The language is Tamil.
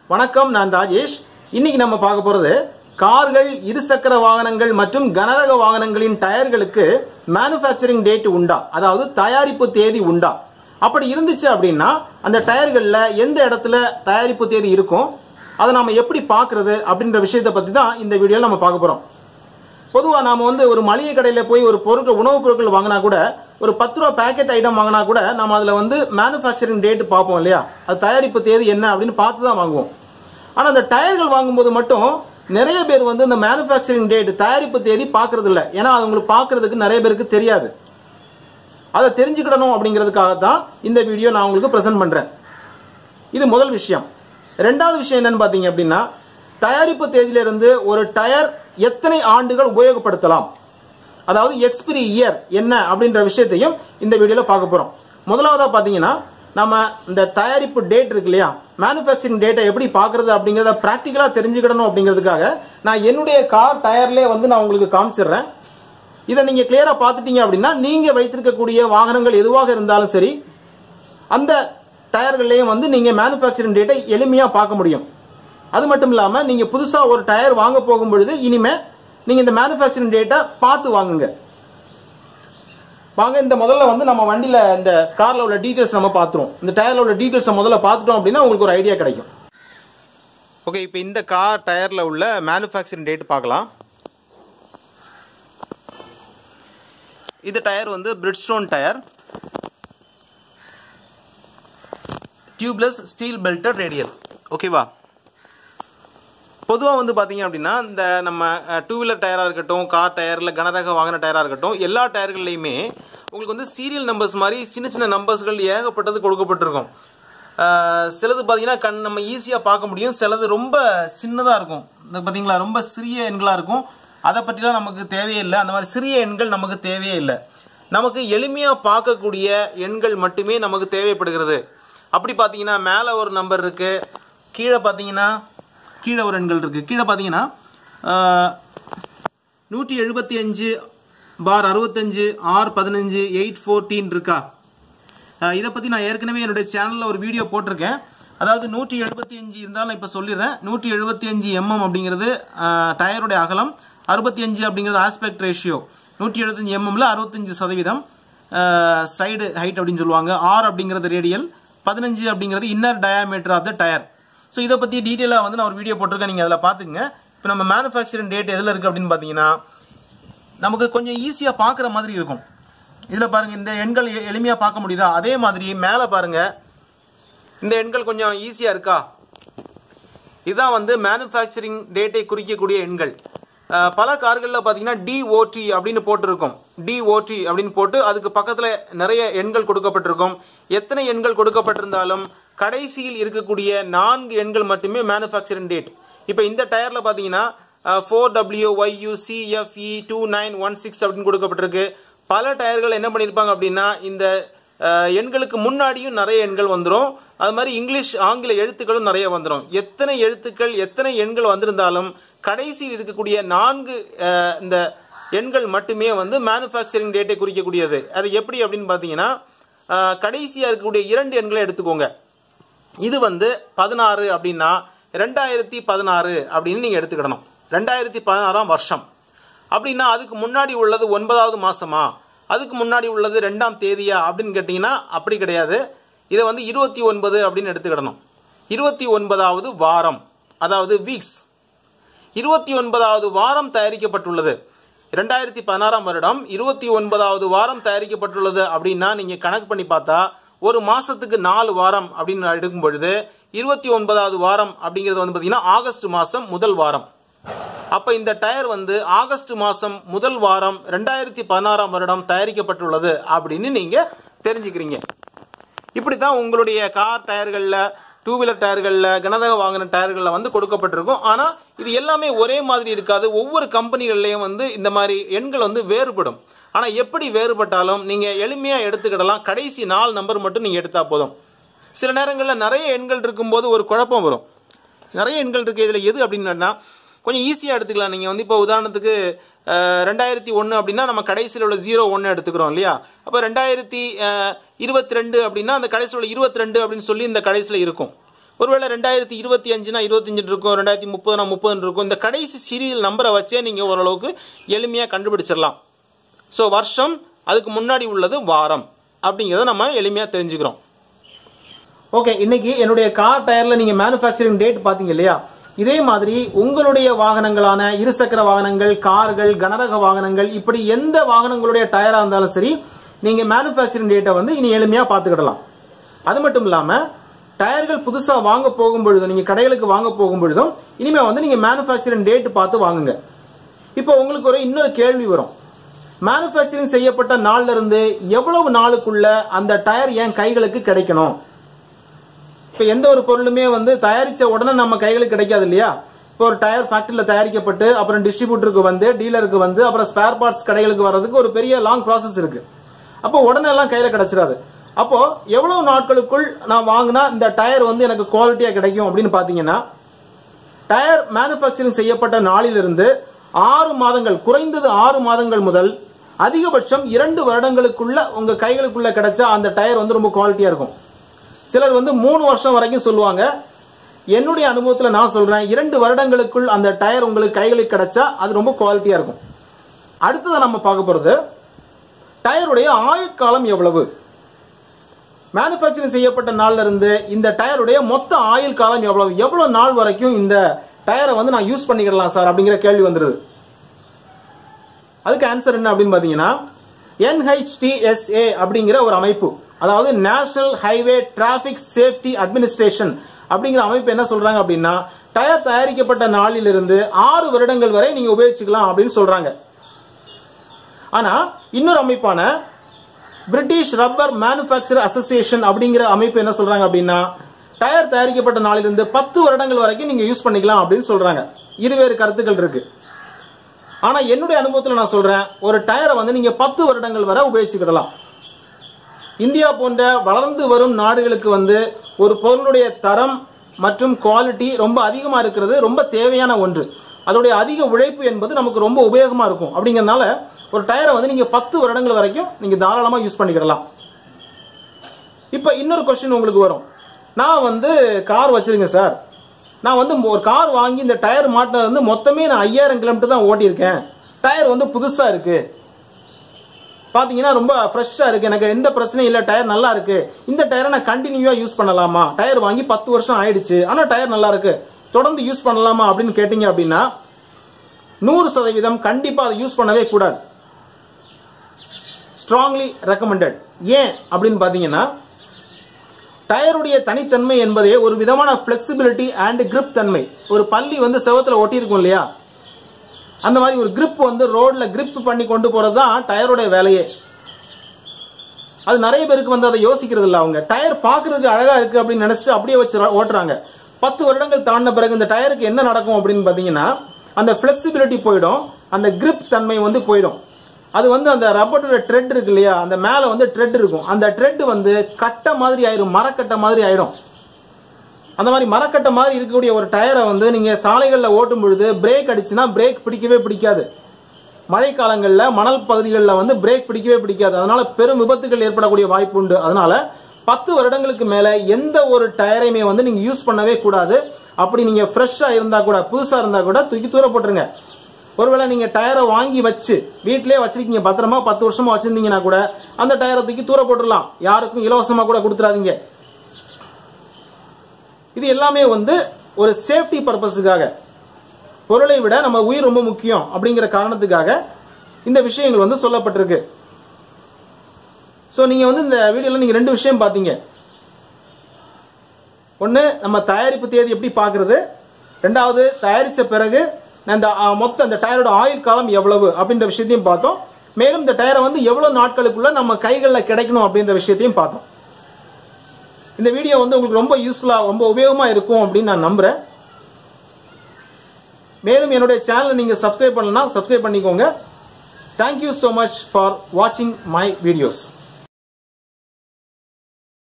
வணக்கம் நான் ராஜேஷ் இன்னைக்கு நம்ம பார்க்க போறது கார்கள் இருசக்கர வாகனங்கள் மற்றும் கனரக வாகனங்களின் டயர்களுக்கு மேனுஃபேக்சரிங் டேட் உண்டா அதாவது தயாரிப்பு தேதி உண்டா அப்படி இருந்துச்சு அப்படின்னா அந்த டயர்கள்ல எந்த இடத்துல தயாரிப்பு தேதி இருக்கும் அதை நாம எப்படி பார்க்கிறது அப்படின்ற விஷயத்தை பத்தி தான் இந்த வீடியோல நம்ம பார்க்க போறோம் பொதுவா நாம வந்து ஒரு மளிகை கடையில போய் ஒரு பொருட்கள் உணவுப் பொருட்கள் வாங்கினா கூட ஒரு பத்து ரூபா பேக்கெட் ஐட்டம் வாங்கினா கூட நம்ம அதுல வந்து மேனுஃபேக்சரிங் டேட் பார்ப்போம் இல்லையா அது தயாரிப்பு தேதி என்ன அப்படின்னு பார்த்து தான் வாங்குவோம் ஆனா அந்த டயர்கள் வாங்கும்போது மட்டும் நிறைய பேர் வந்து இந்த மேனுஃபேக்சரிங் டேட் தயாரிப்பு தேதி பார்க்கறது இல்ல ஏன்னா அது உங்களுக்கு பார்க்கறதுக்கு நிறைய பேருக்கு தெரியாது அதை தெரிஞ்சுக்கிடணும் அப்படிங்கிறதுக்காக தான் இந்த வீடியோ நான் உங்களுக்கு பிரசன்ட் பண்றேன் இது முதல் விஷயம் ரெண்டாவது விஷயம் என்னன்னு பாத்தீங்க அப்படின்னா தயாரிப்பு தேதியிலிருந்து ஒரு டயர் எத்தனை ஆண்டுகள் உபயோகப்படுத்தலாம் அதாவது எக்ஸ்பிரி இயர் என்ன அப்படின்ற விஷயத்தையும் இந்த வீடியோல பார்க்க போறோம் முதலாவதா பாத்தீங்கன்னா நம்ம இந்த தயாரிப்பு டேட் இருக்கு இல்லையா மேனுஃபேக்சரிங் டேட்டை எப்படி பாக்குறது அப்படிங்கறத பிராக்டிக்கலா தெரிஞ்சுக்கிடணும் அப்படிங்கிறதுக்காக நான் என்னுடைய கார் டயர்லயே வந்து நான் உங்களுக்கு காமிச்சிடுறேன் இதை நீங்க கிளியரா பாத்துட்டீங்க அப்படின்னா நீங்க வைத்திருக்கக்கூடிய வாகனங்கள் எதுவாக இருந்தாலும் சரி அந்த டயர்கள்லயும் வந்து நீங்க மேனுஃபேக்சரிங் டேட்டை எளிமையா பார்க்க முடியும் அது மட்டும் இல்லாம நீங்க புதுசா ஒரு டயர் வாங்க போகும் பொழுது இனிமே நீங்க இந்த மேனுஃபேக்சரிங் டேட்டை பார்த்து வாங்குங்க வாங்க இந்த முதல்ல வந்து நம்ம வண்டியில இந்த கார்ல உள்ள டீடைல்ஸ் நம்ம பார்த்துருவோம் இந்த டயர்ல உள்ள டீடைல்ஸ் முதல்ல பார்த்துட்டோம் அப்படின்னா உங்களுக்கு ஒரு ஐடியா கிடைக்கும் ஓகே இப்போ இந்த கார் டயர்ல உள்ள மேனுஃபேக்சரிங் டேட் பார்க்கலாம் இந்த டயர் வந்து Bridgestone tyre tubeless steel belted radial ஓகேவா பொதுவாக வந்து பார்த்தீங்க அப்படின்னா இந்த நம்ம டூ வீலர் டயராக இருக்கட்டும் கார் டயர் இல்லை கனரக வாகன டயராக இருக்கட்டும் எல்லா டயர்கள்லையுமே உங்களுக்கு வந்து சீரியல் நம்பர்ஸ் மாதிரி சின்ன சின்ன நம்பர்ஸ்கள் ஏகப்பட்டது கொடுக்கப்பட்டிருக்கும் அஹ், சிலது பார்த்தீங்கன்னா கண் நம்ம ஈஸியாக பார்க்க முடியும் சிலது ரொம்ப சின்னதாக இருக்கும் இந்த பார்த்தீங்களா ரொம்ப சிறிய எண்களாக இருக்கும் அதை பற்றிலாம் நமக்கு தேவையே இல்லை அந்த மாதிரி சிறிய எண்கள் நமக்கு தேவையே இல்லை நமக்கு எளிமையாக பார்க்கக்கூடிய எண்கள் மட்டுமே நமக்கு தேவைப்படுகிறது அப்படி பார்த்தீங்கன்னா மேலே ஒரு நம்பர் இருக்கு கீழே பார்த்தீங்கன்னா கீழே ஒரு எண்கள் இருக்கு கீழே பார்த்தீங்கன்னா நூற்றி எழுபத்தி அஞ்சு பார் அறுபத்தஞ்சு ஆர் பதினஞ்சு எயிட் ஃபோர்டீன் இருக்கா அஹ் இதை பற்றி நான் ஏற்கனவே என்னுடைய சேனலில் ஒரு வீடியோ போட்டிருக்கேன் அதாவது நூற்றி எழுபத்தி அஞ்சு இருந்தாலும் நான் இப்போ சொல்லிடுறேன் நூற்றி எழுபத்தி அஞ்சு எம்எம் அப்படிங்கிறது அஹ், டயருடைய அகலம் அறுபத்தி அஞ்சு அப்படிங்கிறது ஆஸ்பெக்ட் ரேஷியோ நூற்றி எழுபத்தஞ்சு எம்எம்ல அறுபத்தஞ்சு சதவீதம் சைடு ஹைட் அப்படின்னு சொல்லுவாங்க ஆர் அப்படிங்கிறது ரேடியல் பதினஞ்சு அப்படிங்கிறது inner diameter of the tyre so இதை பற்றி டீட்டெயிலாக வந்து நான் ஒரு வீடியோ போட்டிருக்கேன் நீங்கள் அதில் பார்த்துங்க இப்போ நம்ம மேனுஃபேக்சரிங் டேட் எதில் இருக்குது அப்படின்னு பார்த்தீங்கன்னா நமக்கு கொஞ்சம் ஈஸியாக பார்க்குற மாதிரி இருக்கும் இதில் பாருங்க இந்த எண்கள் எ- எளிமையா பார்க்க முடியுதா அதே மாதிரி மேலே பாருங்க இந்த எண்கள் கொஞ்சம் ஈஸியா இருக்கா இதுதான் வந்து மேனுஃபேக்சரிங் டேட்டை குறிக்கக்கூடிய எண்கள் அஹ், பல கார்களில் பார்த்தீங்கன்னா டிஓடி அப்படின்னு போட்டிருக்கும் டிஓடி அப்படின்னு போட்டு அதுக்கு பக்கத்தில் நிறைய எண்கள் கொடுக்கப்பட்டிருக்கும் எத்தனை எண்கள் கொடுக்கப்பட்டிருந்தாலும் கடைசியில் இருக்கக்கூடிய நான்கு எண்கள் மட்டுமே மேனுஃபேக்சரிங் டேட் இப்போ இந்த டயரில் பார்த்தீங்கன்னா four W YU CFE two nine one six அப்படின்னு கொடுக்கப்பட்டிருக்கு பல டயர்கள் என்ன பண்ணியிருப்பாங்க அப்படின்னா இந்த அஹ், எண்களுக்கு முன்னாடியும் நிறைய எண்கள் வந்துடும் அது மாதிரி இங்கிலீஷ் ஆங்கில எழுத்துக்களும் நிறைய வந்துடும் எத்தனை எழுத்துக்கள் எத்தனை எண்கள் வந்திருந்தாலும் கடைசியில் இருக்கக்கூடிய நான்கு அஹ், இந்த எண்கள் மட்டுமே வந்து மேனுஃபேக்சரிங் டேட்டை குறிக்கக்கூடியது அது எப்படி அப்படின்னு பார்த்தீங்கன்னா அஹ், கடைசியா இருக்கக்கூடிய இரண்டு எண்களை எடுத்துக்கோங்க இது வந்து பதினாறு அப்படின்னா ரெண்டாயிரத்தி பதினாறு அப்படின்னு நீங்க எடுத்துக்கிடணும் ரெண்டாயிரத்தி பதினாறாம் வருஷம் அப்படின்னா அதுக்கு முன்னாடி உள்ளது ஒன்பதாவது மாசமா அதுக்கு முன்னாடி உள்ளது ரெண்டாம் தேதியா அப்படின்னு கேட்டீங்கன்னா அப்படி கிடையாது இதை வந்து இருபத்தி ஒன்பது அப்படின்னு எடுத்துக்கிடணும் இருபத்தி ஒன்பதாவது வாரம் அதாவது வீக்ஸ் இருபத்தி ஒன்பதாவது வாரம் தயாரிக்கப்பட்டுள்ளது இரண்டாயிரத்தி பதினாறாம் வருடம் இருபத்தி ஒன்பதாவது வாரம் தயாரிக்கப்பட்டுள்ளது அப்படின்னா நீங்க கணக்கு பண்ணி பார்த்தா ஒரு மாசத்துக்கு நாலு வாரம் அப்படின்னு எடுக்கும் பொழுது இருபத்தி ஒன்பதாவது வாரம் அப்படிங்கிறது வந்து பாத்தீங்கன்னா ஆகஸ்ட் மாசம் முதல் வாரம் அப்ப இந்த டயர் வந்து ஆகஸ்ட் மாசம் முதல் வாரம் ரெண்டாயிரத்தி பதினாறாம் வருடம் தயாரிக்கப்பட்டுள்ளது அப்படின்னு நீங்க தெரிஞ்சுக்கிறீங்க இப்படித்தான் உங்களுடைய கார் டயர்கள்ல டூ வீலர் டயர்கள்ல கனரக வாகன டயர்கள்ல வந்து கொடுக்கப்பட்டிருக்கும் ஆனா இது எல்லாமே ஒரே மாதிரி இருக்காது ஒவ்வொரு கம்பெனிகள்லயும் வந்து இந்த மாதிரி எண்கள் வந்து வேறுபடும் ஆனா எப்படி வேறுபட்டாலும் நீங்க எளிமையா எடுத்துக்கிடலாம் கடைசி நாலு நம்பர் மட்டும் நீங்க எடுத்தா போதும் சில நேரங்களில் நிறைய எண்கள் இருக்கும்போது ஒரு குழப்பம் வரும் நிறைய எண்கள் இருக்கு இதுல எது அப்படின்னா கொஞ்சம் ஈஸியாக எடுத்துக்கலாம் நீங்கள் வந்து இப்போ உதாரணத்துக்கு ரெண்டாயிரத்தி ஒன்று அப்படின்னா நம்ம கடைசியில் உள்ள ஜீரோ ஒன்று எடுத்துக்கிறோம் இல்லையா அப்போ ரெண்டாயிரத்தி இருபத்தி ரெண்டு அப்படின்னா அந்த கடைசியில் உள்ள இருபத்தி ரெண்டு அப்படின்னு சொல்லி இந்த கடைசியில் இருக்கும் ஒருவேளை ரெண்டாயிரத்தி இருபத்தி அஞ்சுனா இருபத்தஞ்சு இருக்கும் ரெண்டாயிரத்தி முப்பதுனா முப்பது இருக்கும் இந்த கடைசி சீரியல் நம்பரை வச்சே நீங்கள் ஓரளவுக்கு எளிமையாக கண்டுபிடிச்சிடலாம் ஸோ வருஷம் அதுக்கு முன்னாடி உள்ளது வாரம் அப்படிங்கிறத நம்ம எளிமையாக தெரிஞ்சுக்கிறோம் ஓகே இன்னைக்கு என்னுடைய கார் டயர்ல நீங்க மேனுஃபேக்சரிங் டேட் பாத்தீங்க இல்லையா இதே மாதிரி உங்களுடைய வாகனங்களான இருசக்கர வாகனங்கள் கார்கள் கனரக வாகனங்கள் இப்படி எந்த வாகனங்களுடைய டயரா இருந்தாலும் சரி நீங்க மேனுஃபேக்சரிங் டேட்டை வந்து இனி எளிமையா பாத்துக்கிடலாம் அது மட்டும் இல்லாம டயர்கள் புதுசா வாங்க போகும் பொழுதும் நீங்க கடைகளுக்கு வாங்க போகும் பொழுதும் இனிமே வந்து நீங்க மேனுஃபேக்சரிங் டேட் பார்த்து வாங்குங்க இப்போ உங்களுக்கு ஒரு இன்னொரு கேள்வி வரும் மேனுஃபேக்சரிங் செய்யப்பட்ட நாள்ல இருந்து எவ்வளவு நாளுக்குள்ள அந்த டயர் என் கைகளுக்கு கிடைக்கணும் இப்ப எந்த ஒரு பொருளுமே வந்து தயாரிச்ச உடனே நம்ம கைகளுக்கு கிடைக்காது இல்லையா இப்போ ஒரு டயர் ஃபேக்டரியில தயாரிக்கப்பட்டு அப்புறம் டிஸ்ட்ரிபியூட்டருக்கு வந்து டீலருக்கு வந்து அப்புறம் ஸ்பேர் பார்ட்ஸ் கடைகளுக்கு வர்றதுக்கு ஒரு பெரிய லாங் ப்ராசஸ் இருக்கு அப்போ உடனே எல்லாம் கையில கிடைச்சிடாது அப்போ எவ்வளவு நாட்களுக்குள் நான் வாங்கினா இந்த டயர் வந்து எனக்கு குவாலிட்டியா கிடைக்கும் அப்படின்னு பாத்தீங்கன்னா டயர் மேனுஃபேக்சரிங் செய்யப்பட்ட நாளிலிருந்து ஆறு மாதங்கள் குறைந்தது ஆறு மாதங்கள் முதல் அதிகபட்சம் இரண்டு வருடங்களுக்குள்ள உங்க கைகளுக்குள்ள கிடைச்சா அந்த டயர் வந்து ரொம்ப குவாலிட்டியா இருக்கும் சிலர் வந்து மூணு வருஷம் வரைக்கும் சொல்லுவாங்க என்னுடைய அனுபவத்துல நான் சொல்றேன் இரண்டு வருடங்களுக்குள் அந்த டயர் உங்களுக்கு கைகளுக்கு கிடைச்சா அது ரொம்ப குவாலிட்டியா இருக்கும் அடுத்ததை நம்ம பார்க்க போறது டயருடைய ஆயுட்காலம் எவ்வளவு மேனுஃபேக்சரிங் செய்யப்பட்ட நாள்ல இருந்து இந்த டயருடைய மொத்த ஆயுள் காலம் எவ்வளவு எவ்வளவு நாள் வரைக்கும் இந்த டயரை வந்து நான் யூஸ் பண்ணிக்கலாம் சார் அப்படிங்கிற கேள்வி வந்துருது அதுக்கு ஆன்சர் என்ன அப்படின்னு பாத்தீங்கன்னா NHTSA அப்படிங்கிற ஒரு அமைப்பு அதாவது National Highway Traffic Safety Administration அப்படிங்கிற அமைப்பு என்ன சொல்றாங்க அப்படின்னா டயர் தயாரிக்கப்பட்ட நாளிலிருந்து ஆறு வருடங்கள் வரை நீங்க உபயோகிச்சுக்கலாம் அப்படின்னு சொல்றாங்க ஆனா இன்னொரு அமைப்பான பிரிட்டிஷ் ரப்பர் மேனுஃபேக்சர் அசோசியேஷன் அப்படிங்கிற அமைப்பு என்ன சொல்றாங்க அப்படின்னா டயர் தயாரிக்கப்பட்ட நாளிலிருந்து பத்து வருடங்கள் வரைக்கும் நீங்க யூஸ் பண்ணிக்கலாம் அப்படின்னு சொல்றாங்க இருவேறு கருத்துக்கள் இருக்கு ஆனா என்னுடைய அனுபவத்துல நான் சொல்றேன் ஒரு டயரை வந்து நீங்க பத்து வருடங்கள் வரை உபயோகிச்சுக்கிடலாம் இந்தியா போன்ற வளர்ந்து வரும் நாடுகளுக்கு வந்து ஒரு பொருளுடைய தரம் மற்றும் குவாலிட்டி ரொம்ப அதிகமா இருக்கிறது ரொம்ப தேவையான ஒன்று அதோடைய அதிக உழைப்பு என்பது நமக்கு ரொம்ப உபயோகமா இருக்கும் அப்படிங்கறதுனால ஒரு டயரை வந்து நீங்க பத்து வருடங்கள் வரைக்கும் நீங்க தாராளமா யூஸ் பண்ணிக்கிடலாம் இப்ப இன்னொரு கொஸ்டின் உங்களுக்கு வரும் நான் வந்து கார் வச்சிருக்கேன் சார் நான் வந்து ஒரு கார் வாங்கி இந்த டயர் மாட்டினது வந்து மொத்தமே நான் ஐயாயிரம் கிலோமீட்டர் தான் ஓட்டியிருக்கேன் டயர் வந்து புதுசா இருக்கு பாத்தீங்கன்னா ரொம்ப ஃப்ரெஷ்ஷா இருக்கு எனக்கு எந்த பிரச்சனையும் இல்ல டயர் நல்லா இருக்கு இந்த டயரை நான் கண்டினியூவா யூஸ் பண்ணலாமா டயர் வாங்கி பத்து வருஷம் ஆயிடுச்சு ஆனா டயர் நல்லா இருக்கு தொடர்ந்து யூஸ் பண்ணலாமா அப்படின்னு கேட்டீங்க அப்படின்னா நூறு சதவீதம் கண்டிப்பா அதை யூஸ் பண்ணவே கூடாது ஸ்ட்ராங்லி ரெக்கமெண்டட் ஏன் அப்படின்னு பாத்தீங்கன்னா டயருடைய தனித்தன்மை என்பதே ஒரு விதமான பிளெக்சிபிலிட்டி அண்ட் grip தன்மை ஒரு பள்ளி வந்து செவத்துல ஒட்டியிருக்கும் இல்லையா அந்த மாதிரி ஒரு grip வந்து ரோட்ல grip பண்ணி கொண்டு போறது தான் டயருடைய வேலையே அது நிறைய பேருக்கு வந்து அதை யோசிக்கிறது இல்ல அவங்க டயர் பாக்குறதுக்கு அழகா இருக்கு அப்படின்னு நினைச்சு அப்படியே வச்சு ர- ஓட்டுறாங்க பத்து வருடங்கள் தாண்டின பிறகு இந்த டயருக்கு என்ன நடக்கும் அப்படின்னு பாத்தீங்கன்னா அந்த பிளெக்சிபிலிட்டி போயிடும் அந்த grip தன்மை வந்து போயிடும் அது வந்து அந்த ரப்பரோட ட்ரெட் இருக்கு இல்லையா அந்த மேல வந்து ட்ரெட் இருக்கும் அந்த ட்ரெட் வந்து கட்ட மாதிரி ஆயிரும் மரக்கட்ட மாதிரி ஆயிடும் அந்த மாதிரி மரக்கட்ட மாதிரி இருக்கக்கூடிய ஒரு டயரை வந்து நீங்க சாலைகள்ல ஓட்டும் பொழுது பிரேக் அடிச்சுன்னா பிரேக் பிடிக்கவே பிடிக்காது மழை காலங்கள்ல மணல் பகுதிகளில் வந்து பிரேக் பிடிக்கவே பிடிக்காது அதனால பெரும் விபத்துகள் ஏற்படக்கூடிய வாய்ப்பு உண்டு அதனால பத்து வருடங்களுக்கு மேல எந்த ஒரு டயரையுமே வந்து நீங்க யூஸ் பண்ணவே கூடாது அப்படி நீங்க ஃப்ரெஷ்ஷா இருந்தா கூட புதுசா இருந்தா கூட தூக்கி தூர போட்டுருங்க ஒருவேளை நீங்க டயரை வாங்கி வச்சு வீட்டிலேயே வச்சிருக்கீங்க பத்திரமா பத்து வருஷமா வச்சிருந்தீங்கன்னா கூட அந்த டயரை தூக்கி தூர போட்டுடலாம் யாருக்கும் இலவசமா கூட கொடுத்துறாதீங்க இது எல்லாமே வந்து ஒரு சேஃப்டி பர்பஸுக்காக பொருளை விட நம்ம உயிர் ரொம்ப முக்கியம் அப்படிங்கிற காரணத்துக்காக இந்த விஷயங்கள் வந்து சொல்லப்பட்டிருக்கு சோ நீங்க வந்து இந்த வீடியோல நீங்க ரெண்டு விஷயம் பாத்தீங்க ஒண்ணு நம்ம தயாரிப்பு தேதி எப்படி பாக்குறது ரெண்டாவது தயாரிச்ச பிறகு அந்த ஆ, மொத்த அந்த டயரோட ஆயுள் காலம் எவ்வளவு அப்படின்ற விஷயத்தையும் பார்த்தோம் மேலும் இந்த டயரை வந்து எவ்வளவு நாட்களுக்குள்ள நம்ம கைகள்ல கிடைக்கணும் அப்படின்ற விஷயத்தையும் பார்த்தோம் இந்த வீடியோ வந்து உங்களுக்கு ரொம்ப யூஸ்ஃபுல்லா ரொம்ப உபயோகமா இருக்கும் அப்படின்னு நான் நம்புறேன் மேலும் என்னுடைய சேனலை நீங்க சப்ஸ்கிரைப் பண்ணலனா சப்ஸ்கிரைப் பண்ணிக்கோங்க தேங்க்யூ so மச் ஃபார் வாட்சிங் மை வீடியோஸ்